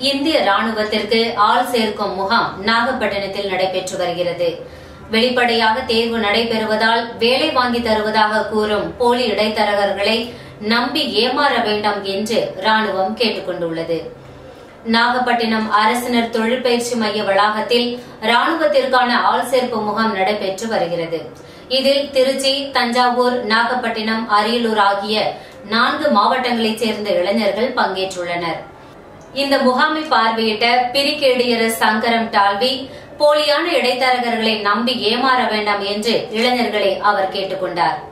இந்திய ராணுவத்திற்கு ஆள் சேர்க்கும் முகாம் நாகப்பட்டினத்தில் நடைபெற்று வருகிறது வெளிப்படையாக தேர்வு நடைபெறுவதால் வேலை வாங்கி தருவதாக கூறும் போலி இடைத்தரகர்களை நம்பி ஏமாற வேண்டாம் என்று ராணுவம் கேட்டுக் கொண்டுள்ளது நாகப்பட்டினம் அரசினர் தொழிற்பயிற்சி மைய வளாகத்தில் ராணுவத்திற்கான ஆள் சேர்ப்பு முகாம் நடைபெற்று வருகிறது இதில் திருச்சி தஞ்சாவூர் நாகப்பட்டினம் அரியலூர் ஆகிய நான்கு மாவட்டங்களைச் சேர்ந்த இளைஞர்கள் பங்கேற்றுள்ளனர் இந்த முகாமை பார்வையிட்ட பிரிகேடியர் சங்கரம் டால்வி போலியான இடைத்தரகர்களை நம்பி ஏமாற வேண்டாம் என்று இளைஞர்களை அவர் கேட்டுக்கொண்டார்